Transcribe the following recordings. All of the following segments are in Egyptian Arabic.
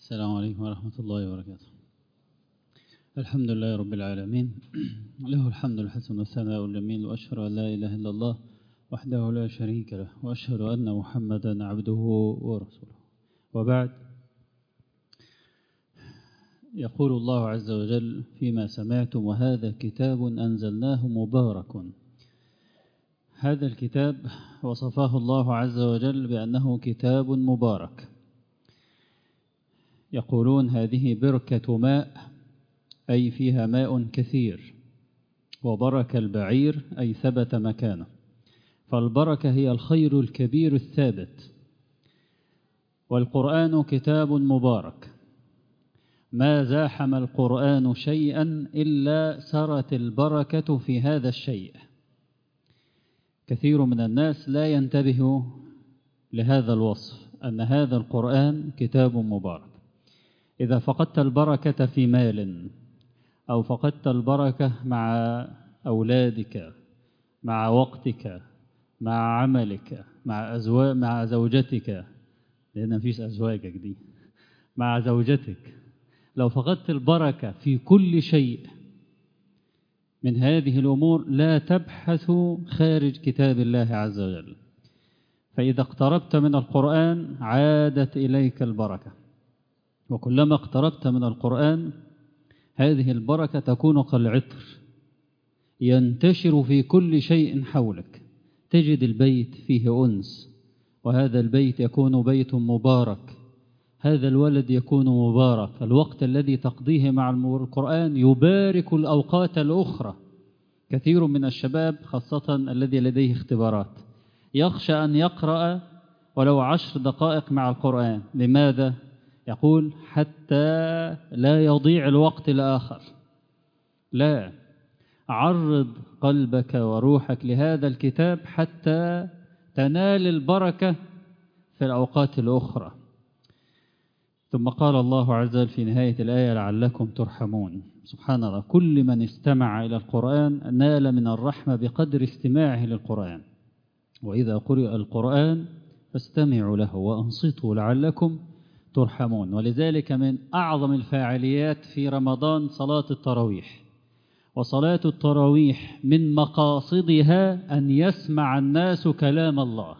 السلام عليكم ورحمة الله وبركاته الحمد لله رب العالمين له الحمد الحسن والثناء الجميل وأشهد أن لا إله إلا الله وحده لا شريك له وأشهد أن محمدا عبده ورسوله وبعد يقول الله عز وجل فيما سمعتم وهذا كتاب أنزلناه مبارك هذا الكتاب وصفاه الله عز وجل بأنه كتاب مبارك يقولون هذه بركة ماء أي فيها ماء كثير وبرك البعير أي ثبت مكانه فالبركة هي الخير الكبير الثابت والقرآن كتاب مبارك ما زاحم القرآن شيئا إلا سرت البركة في هذا الشيء كثير من الناس لا ينتبه لهذا الوصف أن هذا القرآن كتاب مبارك إذا فقدت البركة في مال أو فقدت البركة مع أولادك مع وقتك مع عملك مع أزواج مع زوجتك لأن مفيش أزواجك دي مع زوجتك لو فقدت البركة في كل شيء من هذه الأمور لا تبحث خارج كتاب الله عز وجل فإذا اقتربت من القرآن عادت إليك البركة وكلما اقتربت من القرآن هذه البركة تكون كالعطر ينتشر في كل شيء حولك تجد البيت فيه أنس وهذا البيت يكون بيت مبارك هذا الولد يكون مبارك الوقت الذي تقضيه مع القرآن يبارك الأوقات الأخرى كثير من الشباب خاصة الذي لديه اختبارات يخشى أن يقرأ ولو عشر دقائق مع القرآن لماذا؟ يقول حتى لا يضيع الوقت الآخر لا عرض قلبك وروحك لهذا الكتاب حتى تنال البركة في الأوقات الأخرى ثم قال الله عز وجل في نهاية الآية لعلكم ترحمون سبحان الله كل من استمع إلى القرآن نال من الرحمة بقدر استماعه للقرآن وإذا قرئ القرآن فاستمعوا له وأنصتوا لعلكم ترحمون ولذلك من أعظم الفاعليات في رمضان صلاة التراويح وصلاة التراويح من مقاصدها أن يسمع الناس كلام الله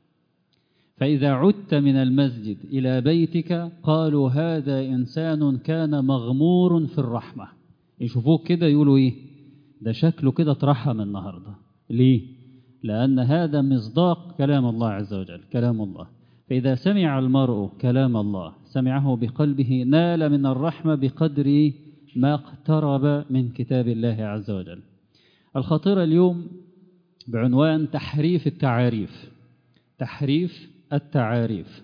فإذا عدت من المسجد إلى بيتك قالوا هذا إنسان كان مغمور في الرحمة يشوفوك كده يقولوا إيه ده شكله كده اترحم النهاردة ليه لأن هذا مصداق كلام الله عز وجل كلام الله فإذا سمع المرء كلام الله سمعه بقلبه نال من الرحمة بقدر ما اقترب من كتاب الله عز وجل الخطيرة اليوم بعنوان تحريف التعاريف تحريف التعاريف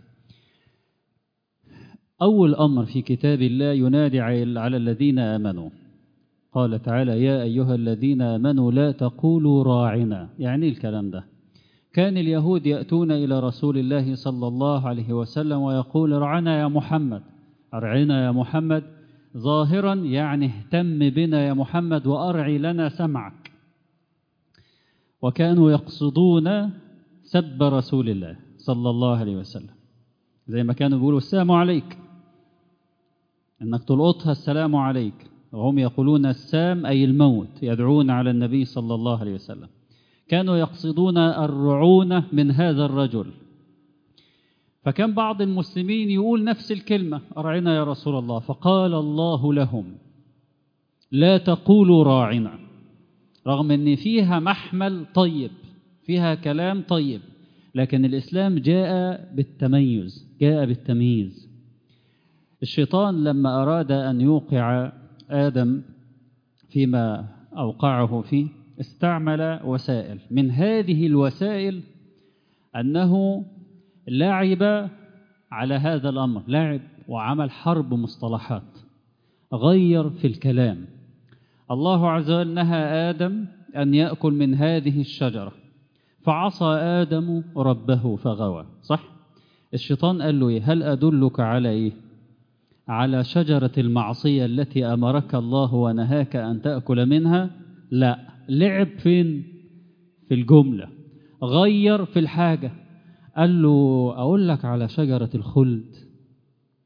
أول أمر في كتاب الله ينادي على الذين آمنوا قال تعالى يا أيها الذين آمنوا لا تقولوا راعنا يعني الكلام ده كان اليهود يأتون إلى رسول الله صلى الله عليه وسلم ويقول ارعنا يا محمد ارعنا يا محمد ظاهرا يعني اهتم بنا يا محمد وأرعي لنا سمعك وكانوا يقصدون سب رسول الله صلى الله عليه وسلم زي ما كانوا بيقولوا السلام عليك انك تلقطها السلام عليك وهم يقولون السام أي الموت يدعون على النبي صلى الله عليه وسلم كانوا يقصدون الرعونة من هذا الرجل فكان بعض المسلمين يقول نفس الكلمة أرعنا يا رسول الله فقال الله لهم لا تقولوا راعنا رغم أن فيها محمل طيب فيها كلام طيب لكن الإسلام جاء بالتميز جاء بالتمييز الشيطان لما أراد أن يوقع آدم فيما أوقعه فيه استعمل وسائل من هذه الوسائل أنه لعب على هذا الأمر لعب وعمل حرب مصطلحات غير في الكلام الله عز وجل نهى آدم أن يأكل من هذه الشجرة فعصى آدم ربه فغوى صح؟ الشيطان قال له إيه؟ هل أدلك على إيه؟ على شجرة المعصية التي أمرك الله ونهاك أن تأكل منها لا لعب فين في الجملة غير في الحاجة قال له أقول لك على شجرة الخلد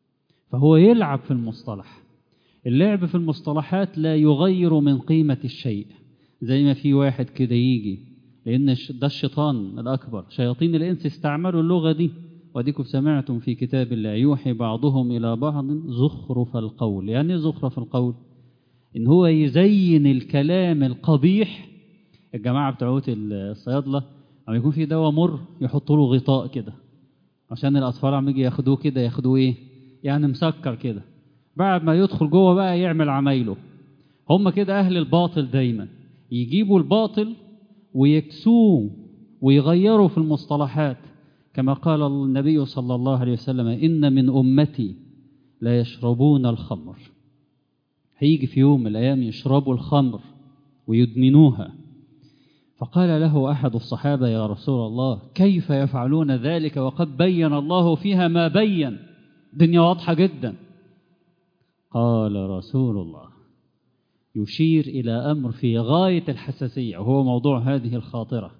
فهو يلعب في المصطلح اللعب في المصطلحات لا يغير من قيمة الشيء زي ما في واحد كده يجي لأن ده الشيطان الأكبر شياطين الإنس استعملوا اللغة دي وديكم سمعتم في كتاب الله يوحي بعضهم إلى بعض زخرف القول يعني زخرف القول إن هو يزين الكلام القبيح الجماعة بتوعوت الصيادلة لما يكون في دواء مر يحطوا له غطاء كده عشان الأطفال عم يجي ياخدوه كده ياخدوه إيه يعني مسكر كده بعد ما يدخل جوه بقى يعمل عمايله هم كده أهل الباطل دايما يجيبوا الباطل ويكسوه ويغيروا في المصطلحات كما قال النبي صلى الله عليه وسلم إن من أمتي لا يشربون الخمر هيجي في يوم من الأيام يشربوا الخمر ويدمنوها فقال له أحد الصحابة يا رسول الله كيف يفعلون ذلك وقد بين الله فيها ما بين دنيا واضحة جدا قال رسول الله يشير إلى أمر في غاية الحساسية وهو موضوع هذه الخاطرة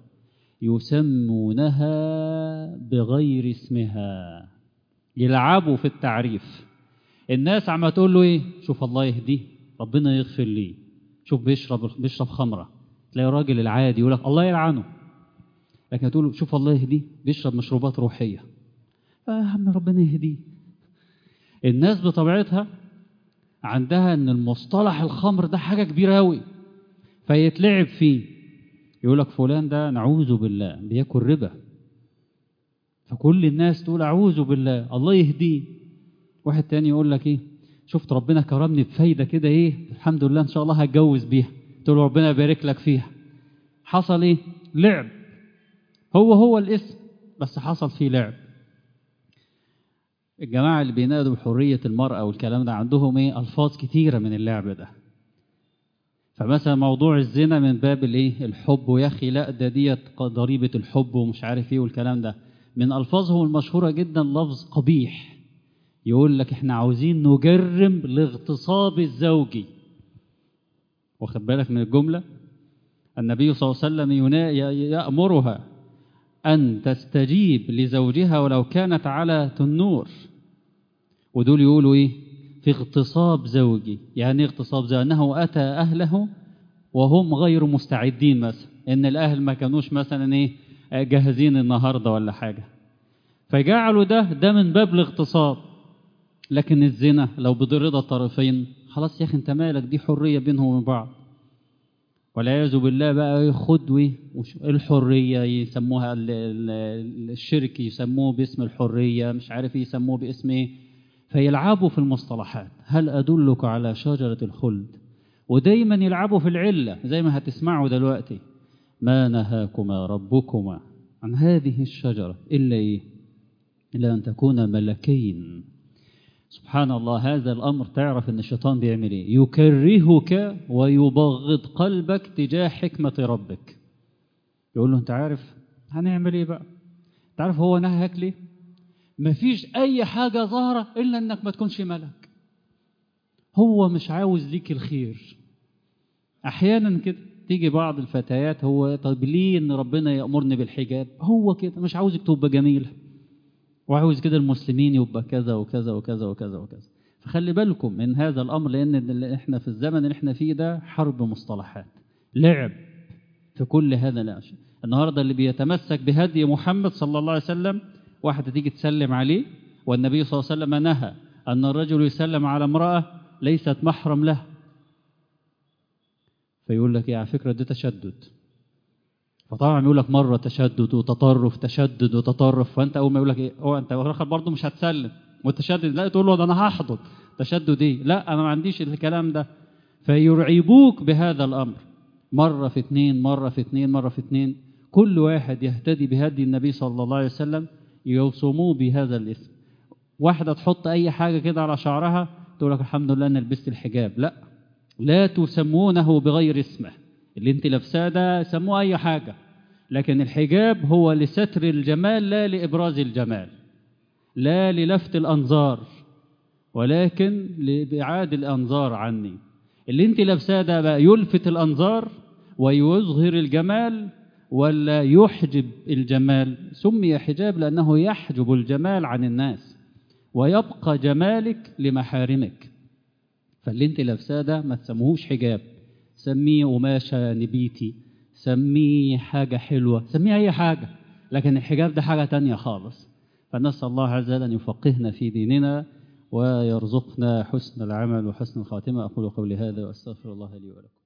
يسمونها بغير اسمها يلعبوا في التعريف الناس عم تقول له ايه شوف الله يهديه ربنا يغفر ليه شوف بيشرب بيشرب خمره تلاقي الراجل العادي يقول لك الله يلعنه لكن تقول له شوف الله يهديه بيشرب مشروبات روحيه آه يا عم ربنا يهديه الناس بطبيعتها عندها ان المصطلح الخمر ده حاجه كبيره قوي فيتلعب فيه يقول لك فلان ده نعوذ بالله بياكل ربا فكل الناس تقول اعوذ بالله الله يهديه واحد تاني يقول لك ايه شفت ربنا كرمني بفايده كده ايه الحمد لله ان شاء الله هتجوز بيها تقول له ربنا يبارك لك فيها حصل ايه لعب هو هو الاسم بس حصل فيه لعب الجماعة اللي بينادوا بحرية المرأة والكلام ده عندهم ايه ألفاظ كتيرة من اللعب ده فمثلا موضوع الزنا من باب الايه الحب ويا اخي لا ده ديت ضريبة الحب ومش عارف ايه والكلام ده من ألفاظهم المشهورة جدا لفظ قبيح يقول لك احنا عاوزين نجرم الاغتصاب الزوجي واخد بالك من الجملة النبي صلى الله عليه وسلم يأمرها أن تستجيب لزوجها ولو كانت على تنور ودول يقولوا إيه في اغتصاب زوجي يعني اغتصاب زوجي أنه أتى أهله وهم غير مستعدين مثلا إن الأهل ما كانوش مثلا إيه جاهزين النهاردة ولا حاجة فجعلوا ده ده من باب الاغتصاب لكن الزنا لو برضا الطرفين خلاص يا أخي أنت مالك دي حرية بينهم وبين بعض والعياذ بالله بقى خدوي الحرية يسموها الشرك يسموه باسم الحرية مش عارف يسموه باسم ايه فيلعبوا في المصطلحات هل أدلك على شجرة الخلد ودايما يلعبوا في العلة زي ما هتسمعوا دلوقتي ما نهاكما ربكما عن هذه الشجرة إلا إيه إلا أن تكون ملكين سبحان الله هذا الأمر تعرف أن الشيطان بيعمل إيه يكرهك ويبغض قلبك تجاه حكمة ربك يقول له أنت عارف هنعمل إيه بقى أنت عارف هو نهاك ليه مفيش أي حاجة ظاهرة إلا أنك ما تكونش ملك هو مش عاوز ليك الخير أحيانا كده تيجي بعض الفتيات هو طب ليه ان ربنا يأمرني بالحجاب هو كده مش عاوزك تبقى جميله وعاوز كده المسلمين يبقى كذا وكذا وكذا وكذا وكذا فخلي بالكم من هذا الامر لان احنا في الزمن اللي احنا فيه ده حرب مصطلحات لعب في كل هذا الاشياء النهارده اللي بيتمسك بهدي محمد صلى الله عليه وسلم واحده تيجي تسلم عليه والنبي صلى الله عليه وسلم نهى ان الرجل يسلم على امراه ليست محرم له فيقول لك ايه على فكره ده تشدد فطبعا يقول لك مره تشدد وتطرف تشدد وتطرف فانت اول ما يقول لك ايه هو انت اخر برضه مش هتسلم والتشدد لا تقول له ده انا هحضن تشدد ايه لا انا ما عنديش الكلام ده فيرعبوك بهذا الامر مره في اثنين مره في اثنين مره في اثنين كل واحد يهتدي بهدي النبي صلى الله عليه وسلم يوصموه بهذا الاسم واحده تحط اي حاجه كده على شعرها تقول لك الحمد لله انا لبست الحجاب لا لا تسمونه بغير اسمه اللي انت لابساه ده سموه اي حاجه لكن الحجاب هو لستر الجمال لا لابراز الجمال لا للفت الانظار ولكن لابعاد الانظار عني اللي انت لابساه ده بقى يلفت الانظار ويظهر الجمال ولا يحجب الجمال سمي حجاب لانه يحجب الجمال عن الناس ويبقى جمالك لمحارمك فاللي انت لابساه ده ما تسموهوش حجاب سميه قماشة نبيتي سميه حاجة حلوة سميه أي حاجة لكن الحجاب ده حاجة تانية خالص فنسأل الله عز وجل أن يفقهنا في ديننا ويرزقنا حسن العمل وحسن الخاتمة أقول قولي هذا وأستغفر الله لي ولكم